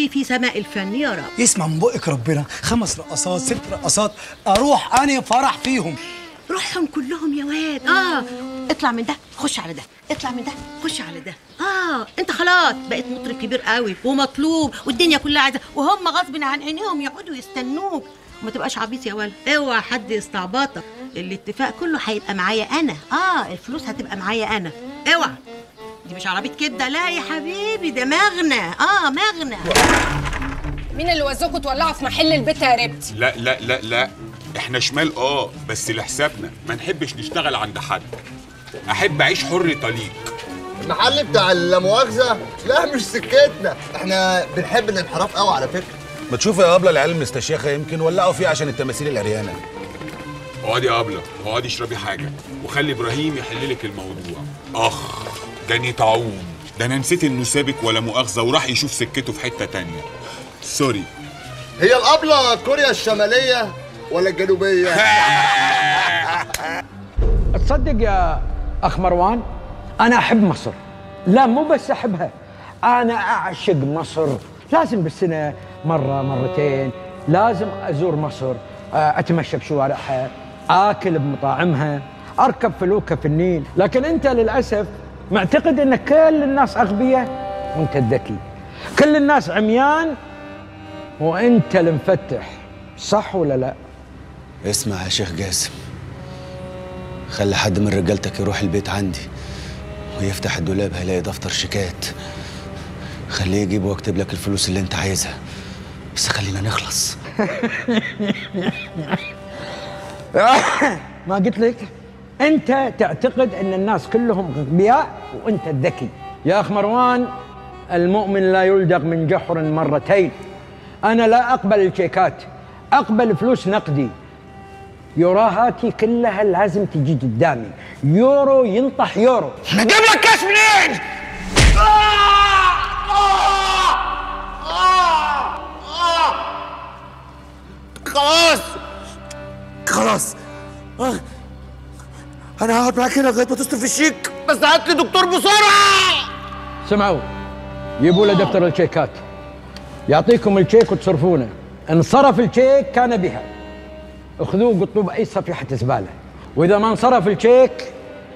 يستوي في سماء الفن يا رب يسمع من بقك ربنا خمس رقصات ست رقصات اروح اني فرح فيهم روحهم كلهم يا واد اه اطلع من ده خش على ده اطلع من ده خش على ده اه انت خلاص بقيت مطرب كبير قوي ومطلوب والدنيا كلها عايزه وهم غصب عن عينيهم يقعدوا يستنوك وما تبقاش عبيط يا ولد اوعى حد يستعبطك الاتفاق كله هيبقى معايا انا اه الفلوس هتبقى معايا انا اوعى دي مش عربيه كبده لا يا حبيبي ده مغنى اه مغنى مين اللي وزوكوا تولعوا في محل البيت يا ربتي لا لا لا لا احنا شمال اه بس لحسابنا ما نحبش نشتغل عند حد احب اعيش حر طليق المحل بتاع اللامؤاخذة لا مش سكتنا احنا بنحب الانحراف قوي على فكرة ما تشوفوا يا ابله العيال المستشيخه يمكن ولعوا فيه عشان التماثيل العريانه اقعدي يا ابله اقعدي اشربي حاجه وخلي ابراهيم يحل لك الموضوع اخ جاني طاعون ده انا نسيت انه سابك ولا مؤاخذه وراح يشوف سكته في حته تانية سوري هي الأبلة كوريا الشمالية ولا الجنوبية؟ تصدق يا اخ مروان انا احب مصر لا مو بس احبها انا اعشق مصر لازم بالسنه مره مرتين لازم ازور مصر آه، اتمشى بشوارعها اكل بمطاعمها اركب فلوكه في النيل لكن انت للاسف معتقد ان كل الناس اغبياء وانت الذكي كل الناس عميان وانت المفتح صح ولا لا اسمع يا شيخ جاسم خلي حد من رجالتك يروح البيت عندي ويفتح الدولاب هيلاقي دفتر شيكات خليه يجيب واكتب لك الفلوس اللي انت عايزها بس خلينا نخلص ما قلت لك انت تعتقد ان الناس كلهم اغبياء وانت الذكي يا اخ مروان المؤمن لا يلدغ من جحر مرتين انا لا اقبل الشيكات اقبل فلوس نقدي يوراهاتي كلها لازم تجي قدامي يورو ينطح يورو نجيب لك كاش منين؟ خلاص خلاص آه. انا هقعد معاك هنا لغايه ما تصرف الشيك بس هات لي دكتور بسرعه سمعوا جيبوا له دفتر الشيكات يعطيكم الشيك وتصرفونه ان صرف الشيك كان بها اخذوه قطوه باي صفيحه زباله واذا ما انصرف الشيك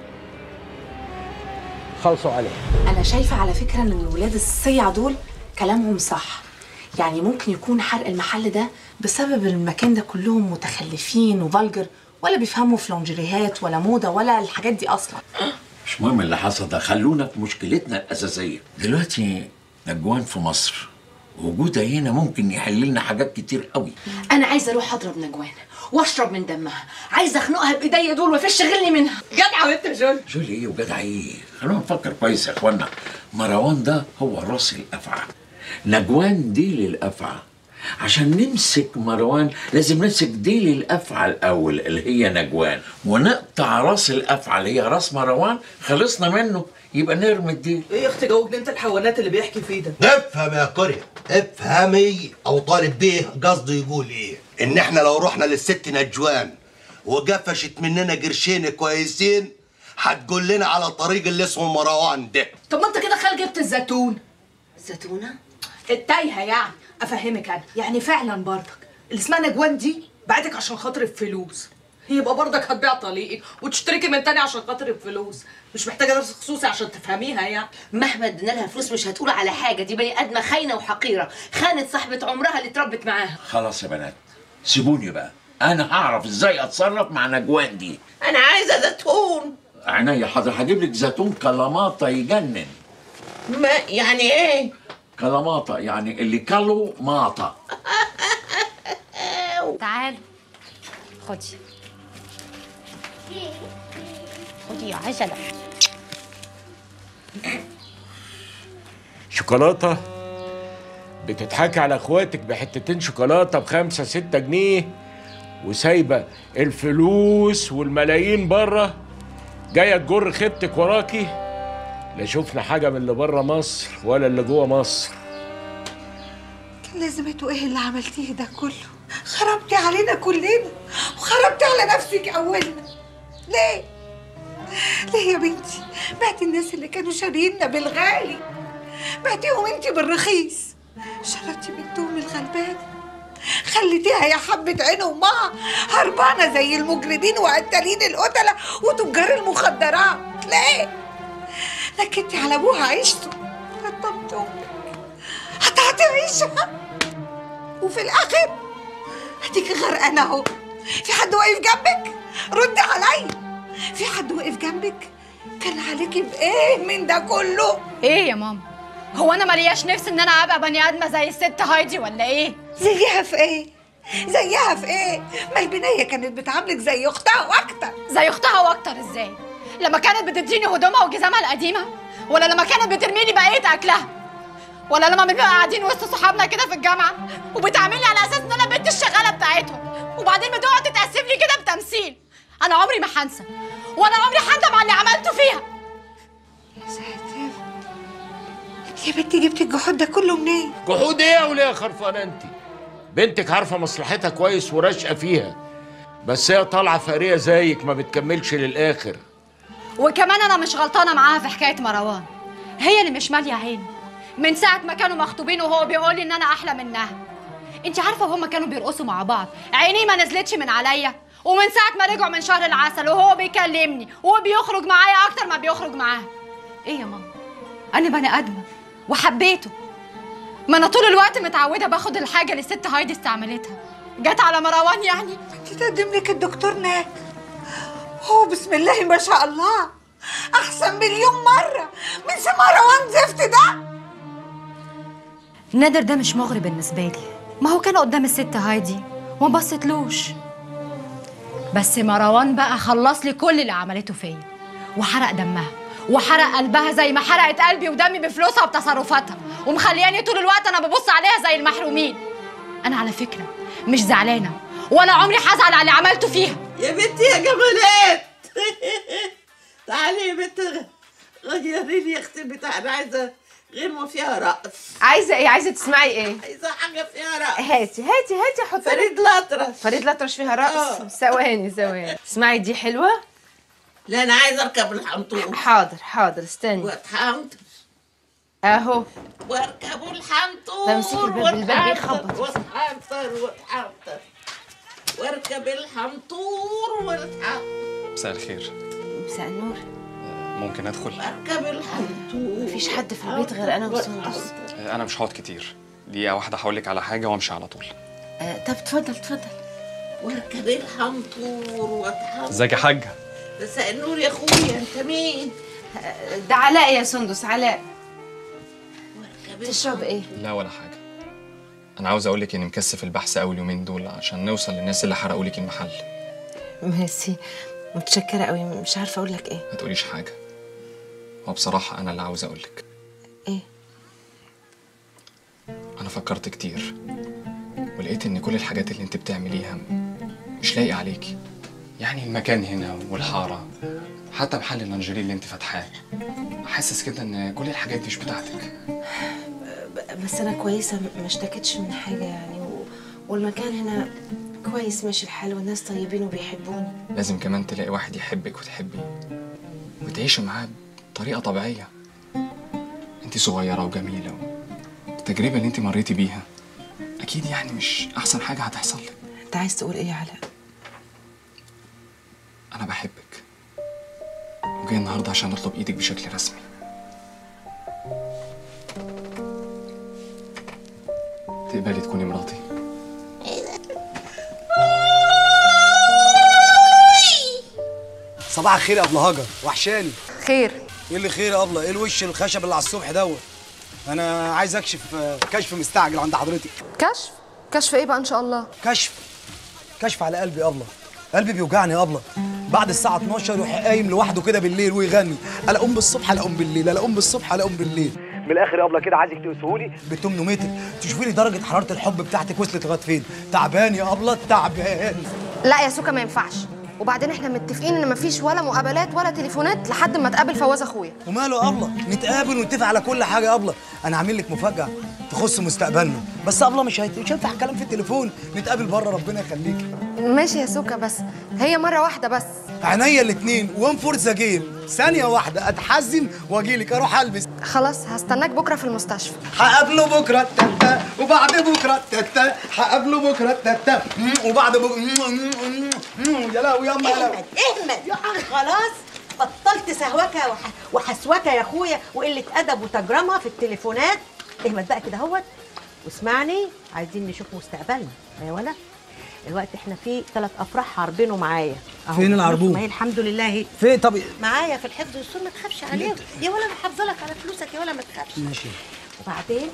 خلصوا عليه انا شايفه على فكره ان الولاد الصيع دول كلامهم صح يعني ممكن يكون حرق المحل ده بسبب المكان ده كلهم متخلفين وفالجر ولا بيفهموا في لونجريهات ولا موضه ولا الحاجات دي اصلا مش مهم اللي حصل ده خلونا في مشكلتنا الأساسية دلوقتي نجوان في مصر وجودها هنا ممكن يحل لنا حاجات كتير قوي انا عايزه اروح اضرب نجوان واشرب من دمها عايزه اخنقها بايديا دول ومفيش شغلني منها جدعه وانت جول جولي ايه وجدع ايه خلونا نفكر كويس يا اخوانا مروان ده هو راس الافعى نجوان ديل الافعى عشان نمسك مروان لازم نمسك ديل الافعى الاول اللي هي نجوان ونقطع راس الافعى اللي هي راس مروان خلصنا منه يبقى نرمي الديل ايه يا اختي جاوبني انت الحيوانات اللي بيحكي فيه ده افهم يا كوريا افهمي او طالب بيه قصده يقول ايه ان احنا لو رحنا للست نجوان وقفشت مننا قرشين كويسين هتقول لنا على طريق اللي اسمه مروان ده طب ما انت كده خال جبت الزيتون الزيتونه التايهه يعني افهمك انا يعني فعلا برضك اللي اسمها نجوان دي بعتك عشان خاطر الفلوس يبقى برضك هتبيع طليقك وتشتركي من تاني عشان خاطر الفلوس مش محتاجه درس خصوصي عشان تفهميها يعني مهما ادينا لها فلوس مش هتقول على حاجه دي بني ادمه خاينه وحقيره خانت صاحبه عمرها اللي اتربت معاها خلاص يا بنات سيبوني بقى انا هعرف ازاي اتصرف مع نجوان دي انا عايزه زيتون عينيا حاضر هجيب لك زيتون كلاماطه يجنن ما يعني ايه كلاماطه يعني اللي كلوا ماطه تعال خدي خدي يا عجلة شوكولاتة بتضحكي على اخواتك بحتتين شوكولاتة بخمسة ستة جنيه وسايبة الفلوس والملايين بره جاية تجر خيبتك وراكي لا شفنا حاجة من اللي بره مصر ولا اللي جوه مصر كان لازمته ايه اللي عملتيه ده كله خربتي علينا كلنا وخربتي على نفسك اولنا ليه ليه يا بنتي بعتي الناس اللي كانوا شارينا بالغالي بعتيهم انت بالرخيص شردتي بنت أم الغلبان خليتيها يا حبة عين أمها هربانة زي المجرمين وقتالين القتلة وتجار المخدرات ليه؟ نكدتي على أبوها عيشته قطمت أمك قطعت عيشها وفي الآخر هديك غرقانة أهو في حد واقف جنبك؟ ردي عليا في حد واقف جنبك؟ كان عليكي بإيه من ده كله؟ ايه يا ماما هو انا ملياش نفس ان انا ابقى بني ادمه زي الست هايدي ولا ايه زيها في ايه زيها في ايه ما البنيه كانت بتعاملك زي اختها واكتر زي اختها واكتر ازاي لما كانت بتديني هدومها وجزامها القديمه ولا لما كانت بترميلي بقيه اكلها ولا لما بنبقى قاعدين وسط صحابنا كده في الجامعه وبتعاملني على اساس ان انا البنت الشغاله بتاعتهم وبعدين بتقعد تتاسف لي كده بتمثيل انا عمري ما هنسى ولا عمري هندم على اللي عملته فيها يا ساتر يا بنتي جبتي الجحود ده كله منين جحود ايه يا وليه خرفانه انت بنتك عارفه مصلحتها كويس وراشقه فيها بس هي طالعه فقريه زيك ما بتكملش للاخر وكمان انا مش غلطانه معاها في حكايه مروان هي اللي مش ماليه عيني من ساعه ما كانوا مخطوبين وهو بيقول لي ان انا احلى منها انت عارفه وهما كانوا بيرقصوا مع بعض عينيه ما نزلتش من عليا ومن ساعه ما رجعوا من شهر العسل وهو بيكلمني وهو بيخرج معايا اكتر ما بيخرج معاها ايه يا ماما انا بني ادمه وحبيته ما انا طول الوقت متعوده باخد الحاجه اللي الست هايدي استعملتها جت على مروان يعني تقدم لك الدكتور ناك هو بسم الله ما شاء الله احسن مليون مره من سي مروان زفت ده نادر ده مش مغري بالنسبة لي ما هو كان قدام الست هايدي وما بصيتلوش بس مروان بقى خلص لي كل اللي عملته فيا وحرق دمها وحرق قلبها زي ما حرقت قلبي ودمي بفلوسها وبتصرفاتها ومخلياني طول الوقت انا ببص عليها زي المحرومين انا على فكرة مش زعلانة ولا عمري هزعل على اللي عملته فيها يا بنتي يا جمالات تعالي يا بنت غيري لي يا اختي بتاع انا عايزه غنوه فيها رقص عايزه ايه عايزه تسمعي ايه عايزه حاجه فيها رقص هاتي هاتي هاتي حط فريد الأطرش فريد الأطرش فيها رقص ثواني ثواني اسمعي دي حلوه لا انا عايزه اركب الحنطور حاضر حاضر استني واتحنطر اهو واركبوا الحنطور تمسكي الباب، الباب بيخبط. واتحنطر واتحنطر واركب الحنطور والحنطور مساء الخير مساء النور ممكن ادخل اركب الحنطور مفيش حد في البيت غير انا وسندس انا مش هقعد كتير دقيقه واحده هقول لك على حاجه وامشي على طول آه طب اتفضل اتفضل واركب الحنطور واتحنطر ازيك يا حاجه مساء النور يا اخويا انت مين؟ ده علاء يا سندس علاء تشرب ايه لا ولا حاجه انا عاوز اقول لك اني مكثف البحث قوي اليومين دول عشان نوصل للناس اللي حرقوا لك المحل ميرسي متشكره قوي مش عارفه اقول لك ايه ما تقوليش حاجه هو بصراحه انا اللي عاوز اقول لك ايه انا فكرت كتير ولقيت ان كل الحاجات اللي انت بتعمليها مش لايقه عليكي يعني المكان هنا والحاره حتى محل اللانجيري اللي انت فاتحاه حاسس كده ان كل الحاجات دي مش بتاعتك ب- بس انا كويسه م- ما اشتكتش من حاجه يعني و... والمكان هنا كويس ماشي الحال والناس طيبين وبيحبوني لازم كمان تلاقي واحد يحبك وتحبيه وتعيشي معاه بطريقة طبيعية انت صغيرة وجميلة التجربة اللي انت مريتي بيها أكيد يعني مش أحسن حاجة هتحصل لك انت عايز تقول ايه يا علاء أنا بحبك وجاي النهاردة عشان أطلب إيدك بشكل رسمي تقبلي تكوني مراتي صباح الخير يا ابله هاجر وحشاني خير ايه اللي خير يا ابله ايه الوش الخشب اللي على الصبح دوت انا عايز اكشف آه، كشف مستعجل عند حضرتك كشف كشف ايه بقى ان شاء الله كشف كشف على قلبي يا ابله قلبي بيوجعني يا ابله بعد الساعه 12 يروح قايم لوحده كده بالليل ويغني الا اقوم بالصبح الا اقوم بالليل الا اقوم بالصبح الا اقوم بالليل من الاخر يا ابله كده عايزك تقيسهولي ب 800 تشوفي لي درجه حراره الحب بتاعتك وصلت لغايه فين تعبان يا ابله تعبان لا يا سوكا ما ينفعش وبعدين احنا متفقين ان مفيش ولا مقابلات ولا تليفونات لحد ما تقابل فواز اخويا وماله يا ابله نتقابل ونتفق على كل حاجه يا ابله انا عامل لك مفاجاه تخص مستقبلنا بس يا ابله مش هيت- مش هينفع الكلام في التليفون نتقابل بره ربنا يخليكي ماشي يا سوكا بس هي مره واحده بس عينيا الاثنين وان فور ذا جيم ثانيه واحده اتحزم واجيلك اروح البس خلاص هستناك بكره في المستشفى هقابله بكره تتا وبعد بكره تتا هقابله بكره تتا مم، وبعد بكره مم، مم، مم، يا لهوي ياما يا لهوي اهمل يا خلاص بطلت سهوكه وح... وحسوكه يا اخويا وقله ادب وتجرمه في التليفونات اهمل بقى كده اهوت واسمعني عايزين نشوف مستقبلنا يا ولا الوقت احنا في ثلاث افراح عاربينه معايا أهو. فين العربون؟ ما هي الحمد لله فين طب معايا في الحفظ والصون ما تخافش عليهم يا ولا انا حافظه لك على فلوسك يا ولا ما تخافش ماشي وبعدين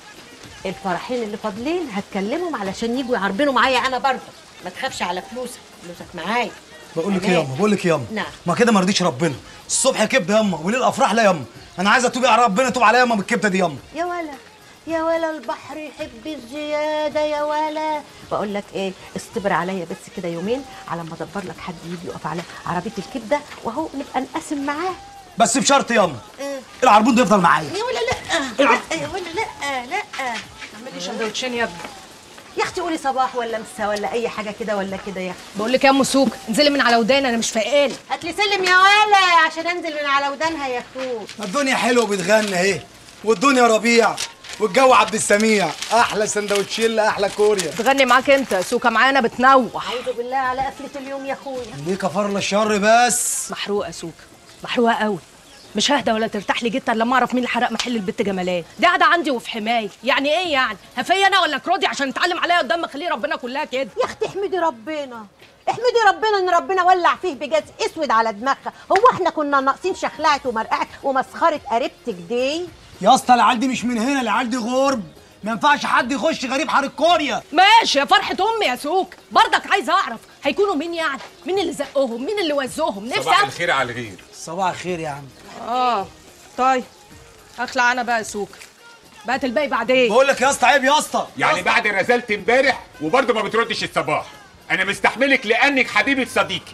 الفرحين اللي فاضلين هتكلمهم علشان يجوا يعربنوا معايا انا برضه ما تخافش على فلوسك فلوسك معايا بقول لك ايه ياما بقول لك ياما نعم ما كده ما رضيش ربنا الصبح كبده ياما وليل الافراح لا ياما انا عايز اتوب على ربنا توب عليا ياما بالكبده دي ياما يا ولا يا ولا البحر يحب الزيادة يا ولا بقول لك ايه استبر عليا بس كده يومين على ما ادبر لك حد يجي يقف على عربية الكبدة وهو نبقى نقسم معاه بس بشرط ياما إيه؟ العربون ده يفضل معايا يا ولا لا لا يا ولا لا لا اعملي سندوتشين يا ابني يا اختي قولي صباح ولا مسا ولا اي حاجة كده ولا كده يا اختي بقول لك يا ام سوق انزلي من على وداني انا مش فايقالي هات لي سلم يا ولا عشان انزل من على ودانها يا اخوك الدنيا حلوه بتغني اهي والدنيا ربيع والجو عبد السميع احلى سندوتشيلا احلى كوريا تغني معاك انت سوكا معانا بتنوح اعوذ بالله على قفلة اليوم يا اخويا ليه كفر الله الشر بس محروقه سوكا محروقه قوي مش ههدى ولا ترتاح لي جدا لما اعرف مين اللي حرق محل البت جمالات دي قاعده عندي وفي حمايه يعني ايه يعني هفي انا ولا كرودي عشان يتعلم عليا قدام خليه ربنا كلها كده يا اختي احمدي ربنا احمدي ربنا ان ربنا ولع فيه بجاز اسود على دماغها هو احنا كنا ناقصين شخلعه ومرقعه ومسخره قريبتك دي يا اسطى العيال دي مش من هنا العيال دي غرب ما ينفعش حد يخش غريب حارة كوريا ماشي يا فرحة أمي يا سوك برضك عايز أعرف هيكونوا مين يعني؟ مين اللي زقهم؟ مين اللي وزوهم؟ نفسي صباح أعرف- الخير على الغير صباح الخير يا عم آه طيب أخلع أنا بقى يا سوك بقت الباقي بعدين بقول لك يا اسطى عيب يا اسطى يعني بعد رسالة امبارح وبرضه ما بتردش الصباح انا مستحملك لانك حبيبه صديقي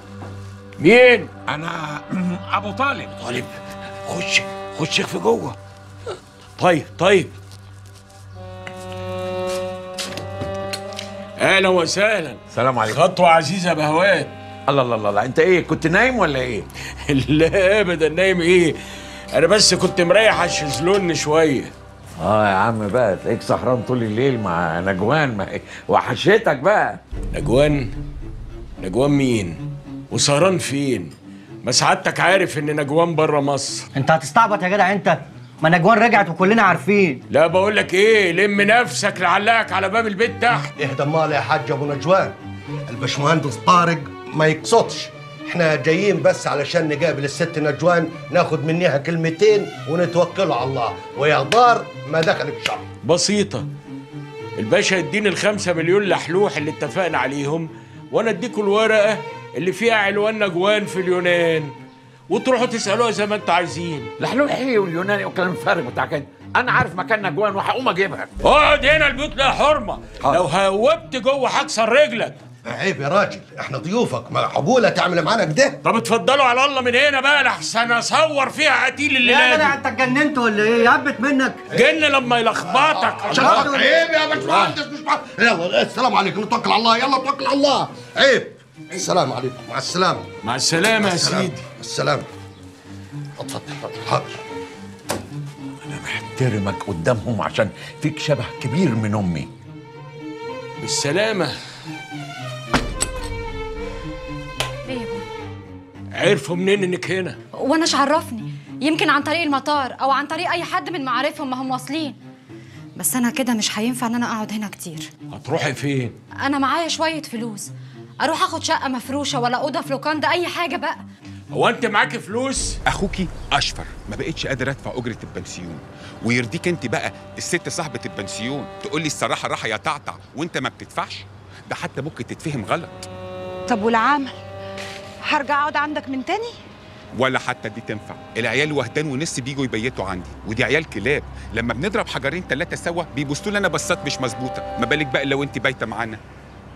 مين؟ انا ابو طالب طالب خش خش في جوه طيب طيب اهلا وسهلا سلام عليكم خطوه عزيزه بهوات الله الله الله الله انت ايه كنت نايم ولا ايه لا ابدا نايم ايه انا بس كنت مريح على الشезлون شويه اه يا عم بقى تلاقيك سهران طول الليل مع نجوان ما هي- وحشتك بقى نجوان نجوان مين وسهران فين ما سعادتك عارف ان نجوان بره مصر انت هتستعبط يا جدع انت ما نجوان رجعت وكلنا عارفين لا بقول لك ايه لم نفسك لعلقك على باب البيت تحت اهدى مال يا حاج ابو نجوان الباشمهندس طارق ما يقصدش احنا جايين بس علشان نقابل الست نجوان ناخد منها كلمتين ونتوكلوا على الله ويا دار ما دخلك شر بسيطة الباشا يديني الخمسة مليون لحلوح اللي اتفقنا عليهم وانا اديكوا الورقة اللي فيها عنوان نجوان في اليونان وتروحوا تسألوها زي ما انتوا عايزين لحلوح ايه واليوناني وكلام فارغ بتاع كده انا عارف مكان نجوان وهقوم اجيبها اقعد هنا البيوت لها حرمة لو هوبت جوه هكسر رجلك عيب يا راجل احنا ضيوفك ما حبولة تعمل معانا كده طب اتفضلوا على الله من هنا بقى لحسن اصور فيها قتيل الليلة يا جدع دي انت اتجننت ولا ايه يهبت منك جن لما يلخبطك عشان خاطر عيب يا باشمهندس مش مع... يلا السلام عليكم نتوكل على الله يلا توكل على الله عيب السلام عليكم مع السلامة مع السلامة يا السلامة. سيدي السلامة اتفضل حاضر احترمك قدامهم عشان فيك شبه كبير من امي بالسلامة ليه يا بابا؟ عرفوا منين انك هنا وانا ايش عرفني يمكن عن طريق المطار او عن طريق اي حد من معارفهم ما هم واصلين بس انا كده مش هينفع ان انا اقعد هنا كتير هتروحي فين انا معايا شويه فلوس اروح اخد شقه مفروشه ولا اوضه في لوكاندا اي حاجه بقى هو انت معاكي فلوس اخوكي اشفر ما بقتش قادر ادفع اجره البنسيون ويرضيك انت بقى الست صاحبه البنسيون تقول لي الصراحه راحه يا تعتع وانت ما بتدفعش ده حتى ممكن تتفهم غلط طب والعمل هرجع اقعد عندك من تاني ولا حتى دي تنفع العيال وهدان ونص بيجوا يبيتوا عندي ودي عيال كلاب لما بنضرب حجرين ثلاثه سوا بيبصوا لي انا بصات مش مظبوطه ما بالك بقى لو انت بايته معانا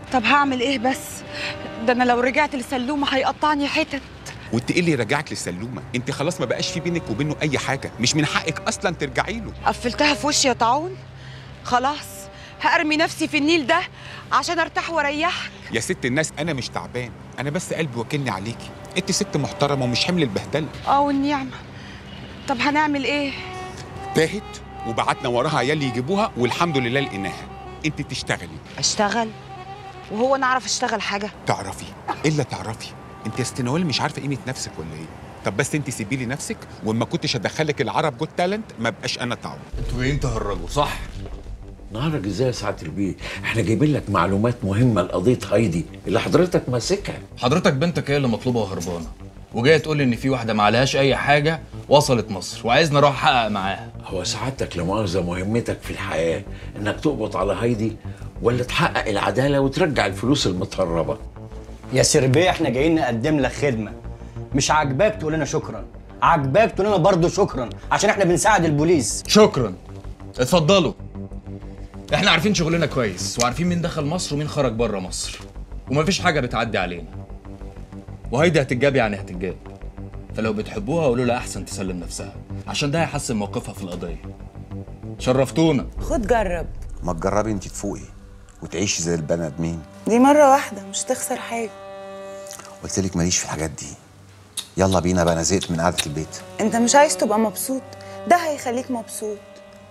طب هعمل ايه بس ده انا لو رجعت لسلومه هيقطعني حتت وانت ايه اللي رجعك للسلومه انت خلاص ما بقاش في بينك وبينه اي حاجه مش من حقك اصلا ترجعي له قفلتها في وشي يا طاعون خلاص هارمي نفسي في النيل ده عشان ارتاح واريحك يا ست الناس انا مش تعبان انا بس قلبي واكلني عليكي انت ست محترمه ومش حمل البهدله اه والنعمه طب هنعمل ايه تاهت وبعتنا وراها عيال يجيبوها والحمد لله لقيناها انت تشتغلي اشتغل وهو انا اعرف اشتغل حاجه تعرفي الا تعرفي انت يا ست نوال مش عارفه قيمه نفسك ولا ايه طب بس انت سيبي لي نفسك وما كنتش ادخلك العرب جوت تالنت ما بقاش انا تعب انتوا جايين تهرجوا صح نهارك ازاي يا سعاده البيه احنا جايبين لك معلومات مهمه لقضيه هايدي اللي حضرتك ماسكها حضرتك بنتك هي اللي مطلوبه وهربانه وجايه تقول لي ان في واحده ما عليهاش اي حاجه وصلت مصر وعايزني اروح احقق معاها هو سعادتك لا مؤاخذه مهمتك في الحياه انك تقبض على هايدي ولا تحقق العداله وترجع الفلوس المتهربه يا سربيه احنا جايين نقدم لك خدمه مش عاجباك تقول لنا شكرا عاجباك تقول لنا برضه شكرا عشان احنا بنساعد البوليس شكرا اتفضلوا احنا عارفين شغلنا كويس وعارفين مين دخل مصر ومين خرج بره مصر ومفيش حاجه بتعدي علينا وهيدي هتتجاب يعني هتتجاب فلو بتحبوها قولوا لها احسن تسلم نفسها عشان ده هيحسن موقفها في القضيه شرفتونا خد جرب ما تجربي انت تفوقي وتعيشي زي البني ادمين دي مرة واحدة مش تخسر حاجة قلت لك ماليش في الحاجات دي يلا بينا بقى انا زهقت من قعده البيت انت مش عايز تبقى مبسوط ده هيخليك مبسوط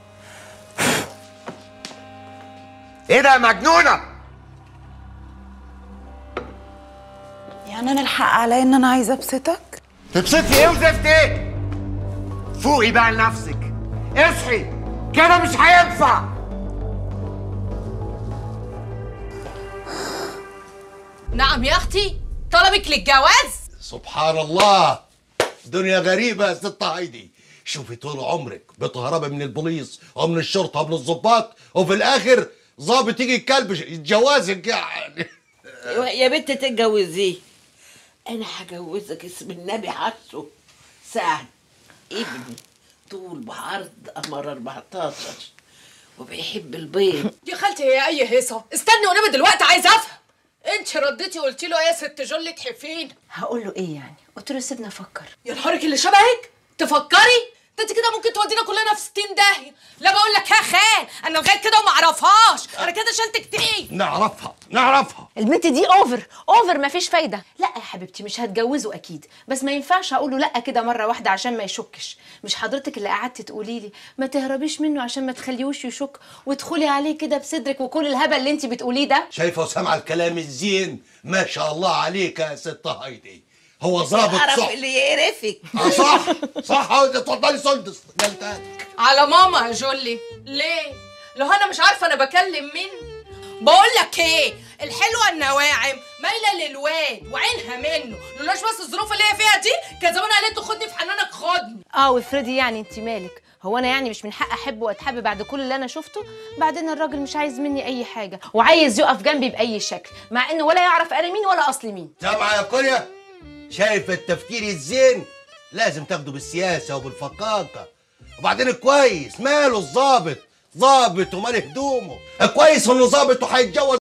ايه ده يا مجنونه يعني انا الحق عليا ان انا عايزة ابسطك تبسطي ايه وزفت ايه فوقي بقى لنفسك اصحي كده مش هينفع نعم يا اختي طلبك للجواز سبحان الله دنيا غريبة يا ست هايدي شوفي طول عمرك بتهربي من البوليس ومن الشرطة ومن الضباط وفي الآخر ظابط يجي يكلبش يتجوزك يعني يا بنت تتجوزيه انا هجوزك اسم النبي حسه سعد ابني طول بعرض قمر 14 وبيحب البيض يا خالتي هي اي هيصه استني وانا دلوقتي عايزه افهم انت رديتي قلتي له يا ست جولة حفين هقول له ايه يعني قلت له سيبنا افكر يا نهارك اللي شبهك تفكري ده انت كده ممكن تودينا كلنا في 60 داهيه لا بقول لك يا خال انا لغايه كده وما اعرفهاش انا كده شلت كتير نعرفها نعرفها البنت دي اوفر اوفر مفيش فايده لا يا حبيبتي مش هتجوزه اكيد بس ما ينفعش اقول له لا كده مره واحده عشان ما يشكش مش حضرتك اللي قعدتي تقولي لي ما تهربيش منه عشان ما تخليهوش يشك وادخلي عليه كده بصدرك وكل الهبل اللي انت بتقوليه ده شايفة وسامعة الكلام الزين ما شاء الله عليك يا ست هايدي هو ظابط القرف صح اللي يقرفك آه صح صح هايدي اتفضلي سندس جلتان على ماما يا جولي ليه لو انا مش عارفه انا بكلم مين بقول لك ايه الحلوه النواعم مايله للواد وعينها منه لولاش بس الظروف اللي هي فيها دي كان زمان قالت له خدني في حنانك خدني اه وافرضي يعني انت مالك هو انا يعني مش من حق احبه واتحب بعد كل اللي انا شفته بعدين الراجل مش عايز مني اي حاجه وعايز يقف جنبي باي شكل مع انه ولا يعرف انا مين ولا اصلي مين سامعة يا كوريا شايف التفكير الزين لازم تاخده بالسياسة وبالفقاقة وبعدين كويس ماله الظابط ظابط ومال هدومه كويس انه ظابط وهيتجوز